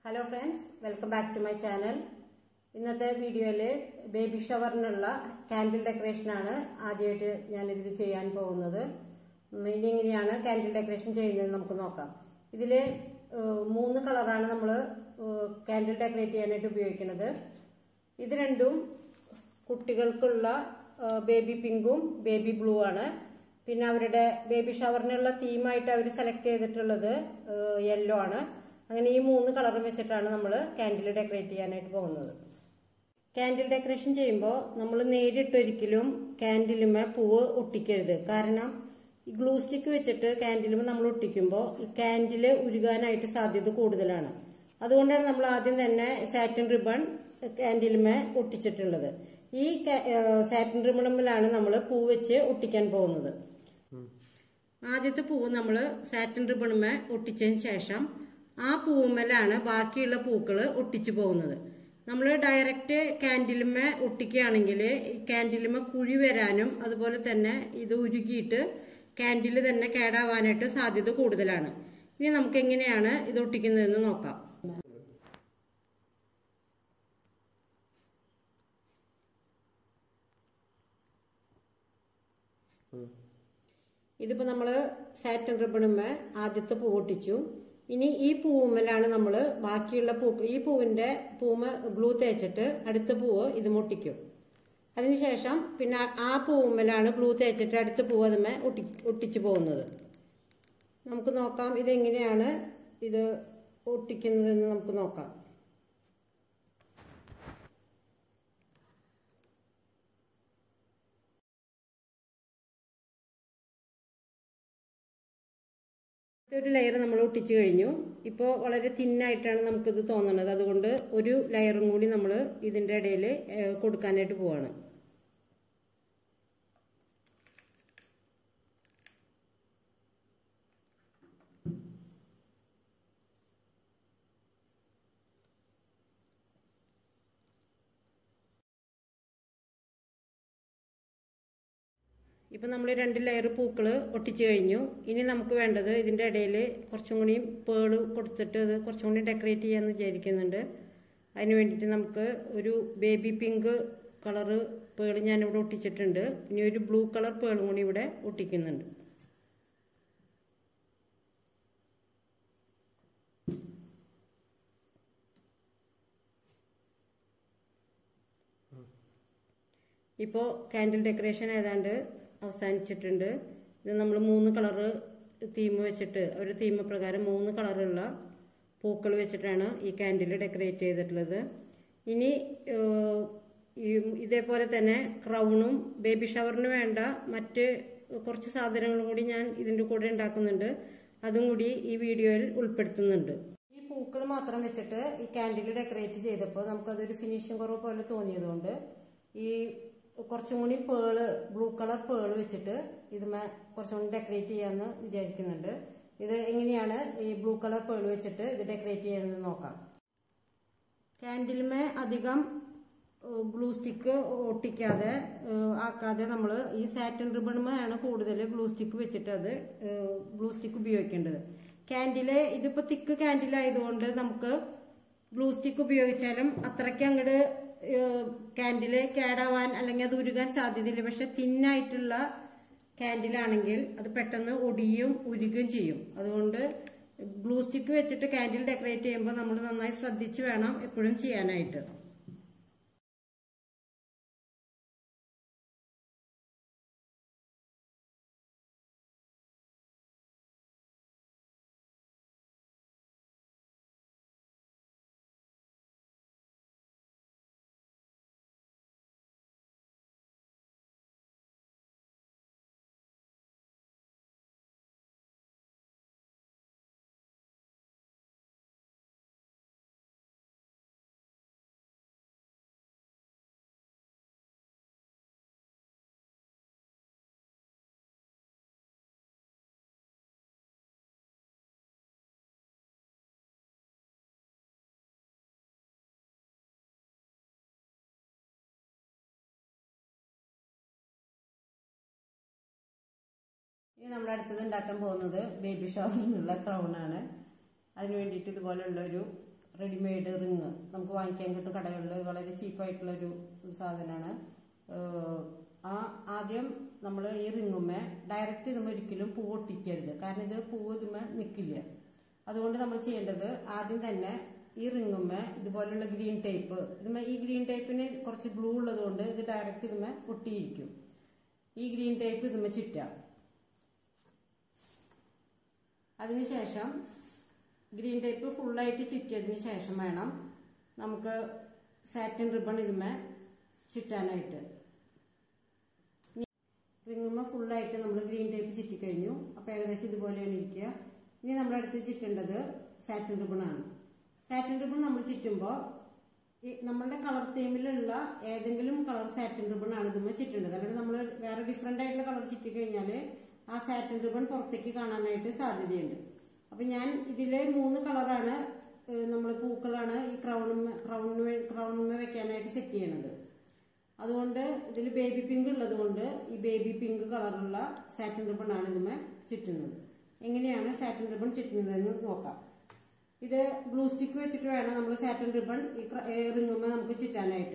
hello friends welcome back to my channel ഇന്നത്തെ വീഡിയോയിൽ baby ഷവറിനുള്ള candle ഡെക്കറേഷനാണ് ആദ്യമായിട്ട് ഞാനിതിൽ ചെയ്യാൻ പോകുന്നത് ഉം, ഇനി എങ്ങനെയാണ് കാൻഡിൽ ഡെക്കറേഷൻ ചെയ്യുന്നത് നമുക്ക് നോക്കാം ഇതിൽ മൂന്ന് കളറാണ് നമ്മൾ കാൻഡിൽ ഡെക്കറേറ്റ് ചെയ്യാനായിട്ട് ഉപയോഗിക്കുന്നത് ഇത് രണ്ടും കുട്ടികൾക്കുള്ള ബേബി പിങ്കും ബേബി ബ്ലൂ ആണ് പിന്നെ അവരുടെ ബേബി ഷവറിനുള്ള തീമായിട്ട് അവർ സെലക്ട് ചെയ്തിട്ടുള്ളത് യെല്ലോ ആണ് അങ്ങനെ ഈ മൂന്ന് കളറും വെച്ചിട്ടാണ് നമ്മൾ കാൻഡിൽ ഡെക്കറേറ്റ് ചെയ്യാനായിട്ട് പോകുന്നത് കാൻഡിൽ ഡെക്കറേഷൻ ചെയ്യുമ്പോൾ നമ്മൾ നേരിട്ടൊരിക്കലും കാൻഡിലുമേ പൂവ് ഒട്ടിക്കരുത് കാരണം ഈ ഗ്ലൂ സ്റ്റിക്ക് വെച്ചിട്ട് കാൻഡിലുമേ നമ്മൾ ഒട്ടിക്കുമ്പോൾ ഈ കാൻഡിൽ ഉരുകാനായിട്ട് സാധ്യത കൂടുതലാണ് അതുകൊണ്ടാണ് നമ്മൾ ആദ്യം തന്നെ സാറ്റിൻ റിബൺ കാൻഡിലുമേ ഒട്ടിച്ചിട്ടുള്ളത് ഈ സാറ്റിൻ റിബണുമ്മിലാണ് നമ്മൾ പൂ വെച്ച് ഒട്ടിക്കാൻ പോകുന്നത് ആദ്യത്തെ പൂവ് നമ്മൾ സാറ്റിൻ റിബണുമേ ഒട്ടിച്ചതിന് ശേഷം ആ പൂവുമ്മലാണ് ബാക്കിയുള്ള പൂക്കൾ ഒട്ടിച്ചു പോകുന്നത് നമ്മൾ ഡയറക്റ്റ് കാൻഡിലുമേ ഒട്ടിക്കുകയാണെങ്കിൽ കാൻഡിലുമേ കുഴി വരാനും അതുപോലെ തന്നെ ഇത് ഉരുകിയിട്ട് കാൻഡിൽ തന്നെ കേടാവാനായിട്ട് സാധ്യത കൂടുതലാണ് ഇനി നമുക്ക് എങ്ങനെയാണ് ഇത് ഒട്ടിക്കുന്നതെന്ന് നോക്കാം ഇതിപ്പോൾ നമ്മൾ സാറ്റൻ റിബണുമ്മേ ആദ്യത്തെ പൂ ഒട്ടിച്ചു ഇനി ഈ പൂവുമ്മലാണ് നമ്മൾ ബാക്കിയുള്ള പൂ ഈ പൂവിൻ്റെ പൂവ് ഗ്ലൂ തേച്ചിട്ട് അടുത്ത പൂവ് ഇത് ഒട്ടിക്കും അതിനുശേഷം പിന്നെ ആ പൂവുമ്മലാണ് ഗ്ലൂ തേച്ചിട്ട് അടുത്ത പൂവ് അതുമേ ഒട്ടി ഒട്ടിച്ചു പോകുന്നത് നമുക്ക് നോക്കാം ഇതെങ്ങനെയാണ് ഇത് ഒട്ടിക്കുന്നതെന്ന് നമുക്ക് നോക്കാം ഒരു ലെയർ നമ്മൾ ഒട്ടിച്ചു കഴിഞ്ഞു ഇപ്പോൾ വളരെ തിന്നായിട്ടാണ് നമുക്കിത് തോന്നുന്നത് അതുകൊണ്ട് ഒരു ലെയറും കൂടി നമ്മൾ ഇതിൻ്റെ ഇടയിൽ കൊടുക്കാനായിട്ട് പോവാണ് ഇപ്പം നമ്മൾ രണ്ട് ലെയർ പൂക്കൾ ഒട്ടിച്ചു കഴിഞ്ഞു ഇനി നമുക്ക് വേണ്ടത് ഇതിൻ്റെ ഇടയിൽ കുറച്ചും കൂടി പേള് കൊടുത്തിട്ട് ഇത് കുറച്ചും കൂടി ഡെക്കറേറ്റ് ചെയ്യാമെന്ന് വിചാരിക്കുന്നുണ്ട് അതിന് വേണ്ടിയിട്ട് നമുക്ക് ഒരു ബേബി പിങ്ക് കളറ് പേള് ഞാനിവിടെ ഒട്ടിച്ചിട്ടുണ്ട് ഇനി ഒരു ബ്ലൂ കളർ പേളും കൂടി ഇവിടെ ഒട്ടിക്കുന്നുണ്ട് ഇപ്പോൾ കാൻഡിൽ ഡെക്കറേഷൻ ഏതാണ്ട് അവസാനിച്ചിട്ടുണ്ട് ഇത് നമ്മൾ മൂന്ന് കളറ് തീം വെച്ചിട്ട് ഒരു തീം പ്രകാരം മൂന്ന് കളറുള്ള പൂക്കൾ വെച്ചിട്ടാണ് ഈ കാൻഡിൽ ഡെക്കറേറ്റ് ചെയ്തിട്ടുള്ളത് ഇനി ഈ ഇതേപോലെ തന്നെ ക്രൗണും ബേബി ഷവറിന് വേണ്ട മറ്റ് കുറച്ച് സാധനങ്ങളും കൂടി ഞാൻ ഇതിൻ്റെ കൂടെ ഉണ്ടാക്കുന്നുണ്ട് അതും കൂടി ഈ വീഡിയോയിൽ ഉൾപ്പെടുത്തുന്നുണ്ട് ഈ പൂക്കൾ മാത്രം വെച്ചിട്ട് ഈ കാൻഡിൽ ഡെക്കറേറ്റ് ചെയ്തപ്പോൾ നമുക്കതൊരു ഫിനിഷിംഗ് കുറവ് പോലെ തോന്നിയതുകൊണ്ട് ഈ കുറച്ചും കൂടി പേള് ബ്ലൂ കളർ പേള് വെച്ചിട്ട് ഇതുമേ കുറച്ചും കൂടി ഡെക്കറേറ്റ് ചെയ്യാമെന്ന് വിചാരിക്കുന്നുണ്ട് ഇത് എങ്ങനെയാണ് ഈ ബ്ലൂ കളർ പേള് വെച്ചിട്ട് ഇത് ഡെക്കറേറ്റ് ചെയ്യുന്നത് നോക്കാം കാൻഡിലുമേ അധികം ഗ്ലൂ സ്റ്റിക്ക് ഒട്ടിക്കാതെ ആക്കാതെ നമ്മൾ ഈ സാറ്റൻ റിബണുമാണ് കൂടുതൽ ഗ്ലൂ സ്റ്റിക്ക് വെച്ചിട്ട് അത് ഗ്ലൂ സ്റ്റിക്ക് ഉപയോഗിക്കേണ്ടത് കാൻഡില് ഇതിപ്പോൾ തിക്ക് കാൻഡിൽ ആയതുകൊണ്ട് നമുക്ക് ഗ്ലൂ സ്റ്റിക്ക് ഉപയോഗിച്ചാലും അത്രയ്ക്ക് അങ്ങോട്ട് കാൻഡില് കേടാവാൻ അല്ലെങ്കിൽ അത് ഉരുകാൻ സാധ്യതയില്ല പക്ഷെ തിന്നായിട്ടുള്ള കാൻഡിലാണെങ്കിൽ അത് പെട്ടെന്ന് ഒടിയും ഉരുകുകയും ചെയ്യും അതുകൊണ്ട് ഗ്ലൂ സ്റ്റിക്ക് വെച്ചിട്ട് കാൻഡിൽ ഡെക്കറേറ്റ് ചെയ്യുമ്പോൾ നമ്മൾ നന്നായി ശ്രദ്ധിച്ച് വേണം എപ്പോഴും ചെയ്യാനായിട്ട് ഇനി നമ്മൾ അടുത്തത് ഉണ്ടാക്കാൻ പോകുന്നത് ബേബി ഷവറിനുള്ള ക്രൗൺ ആണ് അതിന് വേണ്ടിയിട്ട് ഇതുപോലുള്ള ഒരു റെഡിമെയ്ഡ് റിങ് നമുക്ക് വാങ്ങിക്കാൻ കിട്ടും കടകളിൽ വളരെ ചീപ്പായിട്ടുള്ളൊരു സാധനമാണ് ആ ആദ്യം നമ്മൾ ഈ റിങ്ങുമ്മേ ഡയറക്റ്റ് ഇതുമ്മ ഒരിക്കലും പൂ ഒട്ടിക്കരുത് കാരണം ഇത് പൂവ് ഇതുമ്മ നിൽക്കില്ല അതുകൊണ്ട് നമ്മൾ ചെയ്യേണ്ടത് ആദ്യം തന്നെ ഈ റിങ്ങുമ്മ ഇതുപോലുള്ള ഗ്രീൻ ടേപ്പ് ഇതുമ്മ ഈ ഗ്രീൻ ടേപ്പിന് കുറച്ച് ഗ്ലൂ ഉള്ളതുകൊണ്ട് ഇത് ഡയറക്റ്റ് ഇതുമ്മ ഒട്ടിയിരിക്കും ഈ ഗ്രീൻ ടേപ്പ് ഇതുമ്മ ചുറ്റാം അതിനുശേഷം ഗ്രീൻ ടേപ്പ് ഫുള്ളായിട്ട് ചുറ്റിയതിന് ശേഷം വേണം നമുക്ക് സാറ്റിൻ റിബൺ ഇതുമേ ചുറ്റാനായിട്ട് റിങ്ങുമ്മ ഫുള്ളായിട്ട് നമ്മൾ ഗ്രീൻ ടേപ്പ് ചുറ്റിക്കഴിഞ്ഞു അപ്പോൾ ഏകദേശം ഇതുപോലെയാണ് ഇരിക്കുക ഇനി നമ്മുടെ അടുത്ത് ചുറ്റേണ്ടത് സാറ്റിൻ റിബണാണ് സാറ്റിൻ റിബൺ നമ്മൾ ചുറ്റുമ്പോൾ ഈ നമ്മളുടെ കളർ തീമിലുള്ള ഏതെങ്കിലും കളർ സാറ്റിൻ റിബൺ ആണ് ഇതുമ്മ ചുറ്റേണ്ടത് അല്ലെങ്കിൽ നമ്മൾ വേറെ ഡിഫറെൻ്റ് ആയിട്ടുള്ള കളർ ചുറ്റിക്കഴിഞ്ഞാൽ ആ സാറ്റിൻ റിബൺ പുറത്തേക്ക് കാണാനായിട്ട് സാധ്യതയുണ്ട് അപ്പം ഞാൻ ഇതിലെ മൂന്ന് കളറാണ് നമ്മൾ പൂക്കളാണ് ഈ ക്രൗണുമ്മ ക്രൗണിന് ക്രൗണുമ്മ വെക്കാനായിട്ട് സെറ്റ് ചെയ്യണത് അതുകൊണ്ട് ഇതിൽ ബേബി പിങ്ക് ഉള്ളത് കൊണ്ട് ഈ ബേബി പിങ്ക് കളറുള്ള സാറ്റിൻ റിബൺ ആണ് ഇതുമ്മേ ചുറ്റുന്നത് എങ്ങനെയാണ് സാറ്റിൻ റിബൺ ചുറ്റുന്നതെന്ന് നോക്കാം ഇത് ഗ്ലൂ സ്റ്റിക്ക് വെച്ചിട്ട് വേണം നമ്മൾ സാറ്റിൻ റിബൺ ഈ റിങ്ങുമ്മ നമുക്ക് ചുറ്റാനായിട്ട്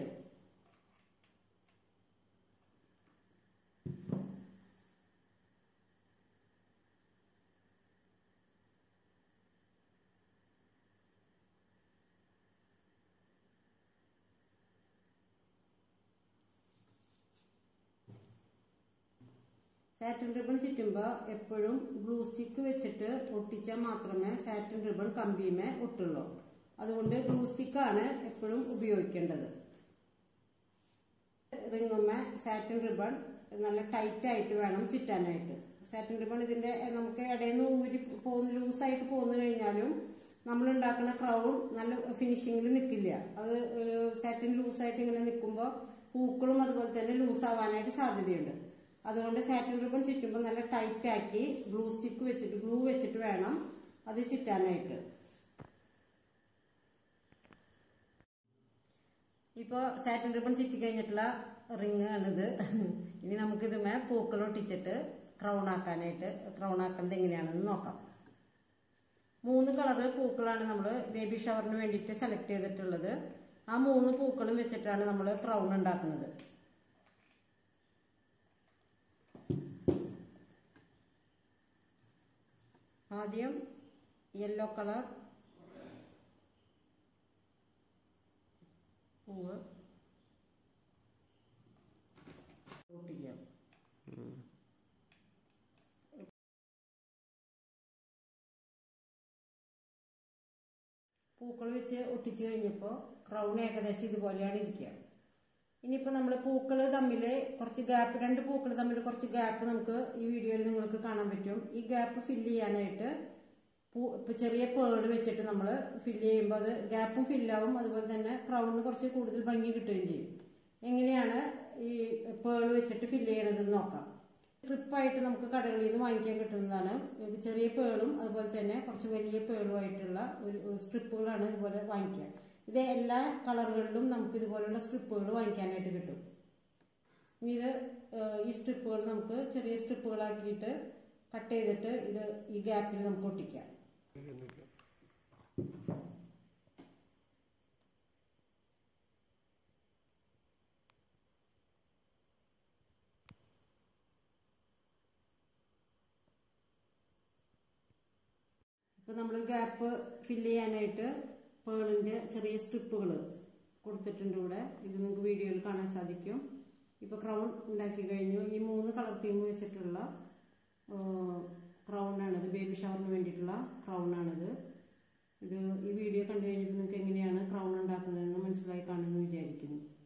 സാറ്റിൻ റിബൺ ചുറ്റുമ്പോൾ എപ്പോഴും ഗ്ലൂ സ്റ്റിക്ക് വെച്ചിട്ട് ഒട്ടിച്ചാൽ മാത്രമേ സാറ്റിൻ റിബൺ കമ്പിയുമേ ഒട്ടുള്ളൂ അതുകൊണ്ട് ഗ്ലൂ സ്റ്റിക്കാണ് എപ്പോഴും ഉപയോഗിക്കേണ്ടത് റിങ്ങുമ്മ സാറ്റിൻ റിബൺ നല്ല ടൈറ്റ് ആയിട്ട് വേണം ചുറ്റാനായിട്ട് സാറ്റിൻ റിബൺ ഇതിന്റെ നമുക്ക് ഇടയിൽ നിന്ന് ഊരി പോകുന്ന ലൂസായിട്ട് പോന്നു കഴിഞ്ഞാലും നമ്മൾ ഉണ്ടാക്കുന്ന ക്രൗൺ നല്ല ഫിനിഷിങ്ങിൽ നിൽക്കില്ല അത് സാറ്റിൻ ലൂസായിട്ട് ഇങ്ങനെ നിൽക്കുമ്പോൾ പൂക്കളും അതുപോലെ തന്നെ ലൂസ് ആവാനായിട്ട് സാധ്യതയുണ്ട് അതുകൊണ്ട് സാറ്റിൻ റിബൺ ചുറ്റുമ്പോൾ നല്ല ടൈറ്റ് ആക്കി ഗ്ലൂ സ്റ്റിക്ക് വെച്ചിട്ട് ഗ്ലൂ വെച്ചിട്ട് വേണം അത് ചുറ്റാനായിട്ട് ഇപ്പോൾ സാറ്റിൻ റിബൺ ചുറ്റി കഴിഞ്ഞിട്ടുള്ള റിങ് ആണിത് ഇനി നമുക്കിതുമേ പൂക്കൾ ഒട്ടിച്ചിട്ട് ക്രൗൺ ആക്കാനായിട്ട് ക്രൗൺ ആക്കുന്നത് എങ്ങനെയാണെന്ന് നോക്കാം മൂന്ന് കളറ് പൂക്കളാണ് നമ്മൾ ബേബി ഷവറിന് വേണ്ടിയിട്ട് സെലക്ട് ചെയ്തിട്ടുള്ളത് ആ മൂന്ന് പൂക്കളും വെച്ചിട്ടാണ് നമ്മൾ ക്രൗൺ ഉണ്ടാക്കുന്നത് ആദ്യം യെല്ലോ കളർ പൂവ് ഒട്ടിക്കാം പൂക്കൾ വെച്ച് ഒട്ടിച്ചു കഴിഞ്ഞപ്പോൾ ക്രൗൺ ഏകദേശം ഇതുപോലെയാണ് ഇരിക്കുക ഇനിയിപ്പോൾ നമ്മൾ പൂക്കൾ തമ്മിൽ കുറച്ച് ഗ്യാപ്പ് രണ്ട് പൂക്കൾ തമ്മിൽ കുറച്ച് ഗ്യാപ്പ് നമുക്ക് ഈ വീഡിയോയിൽ നിങ്ങൾക്ക് കാണാൻ പറ്റും ഈ ഗ്യാപ്പ് ഫില്ല് ചെയ്യാനായിട്ട് പൂ ഇപ്പം ചെറിയ പേള് വെച്ചിട്ട് നമ്മൾ ഫില്ല് ചെയ്യുമ്പോൾ അത് ഗ്യാപ്പും ഫില്ലാവും അതുപോലെ തന്നെ ക്രൗണിന് കുറച്ച് കൂടുതൽ ഭംഗി കിട്ടുകയും ചെയ്യും എങ്ങനെയാണ് ഈ പേള് വെച്ചിട്ട് ഫില്ല് ചെയ്യണതെന്ന് നോക്കാം സ്ട്രിപ്പായിട്ട് നമുക്ക് കടകളിൽ നിന്ന് വാങ്ങിക്കാൻ കിട്ടുന്നതാണ് ഒരു ചെറിയ പേളും അതുപോലെ തന്നെ കുറച്ച് വലിയ പേളുമായിട്ടുള്ള ഒരു സ്ട്രിപ്പുകളാണ് ഇതുപോലെ വാങ്ങിക്കുക ഇത് എല്ലാ കളറുകളിലും നമുക്ക് ഇതുപോലുള്ള സ്ട്രിപ്പുകൾ വാങ്ങിക്കാനായിട്ട് കിട്ടും ഇനി ഇത് ഈ സ്ട്രിപ്പുകൾ നമുക്ക് ചെറിയ സ്ട്രിപ്പുകളാക്കിയിട്ട് കട്ട് ചെയ്തിട്ട് ഇത് ഈ ഗ്യാപ്പിൽ നമുക്ക് ഒട്ടിക്കാം ഇപ്പോൾ നമ്മൾ ഗ്യാപ്പ് ഫില്ല് ചെയ്യാനായിട്ട് പേളിൻ്റെ ചെറിയ സ്ട്രിപ്പുകൾ കൊടുത്തിട്ടുണ്ട് ഇവിടെ ഇത് നിങ്ങൾക്ക് വീഡിയോയിൽ കാണാൻ സാധിക്കും ഇപ്പോൾ ക്രൗൺ ഉണ്ടാക്കി കഴിഞ്ഞു ഈ മൂന്ന് കളർ തീം വെച്ചിട്ടുള്ള ക്രൗണാണിത് ബേബി ഷവറിന് വേണ്ടിയിട്ടുള്ള ക്രൗണാണിത് ഇത് ഈ വീഡിയോ കണ്ടു കഴിഞ്ഞപ്പോൾ നിങ്ങൾക്ക് എങ്ങനെയാണ് ക്രൗൺ ഉണ്ടാക്കുന്നതെന്ന് മനസ്സിലായി കാണുമെന്ന് വിചാരിക്കുന്നു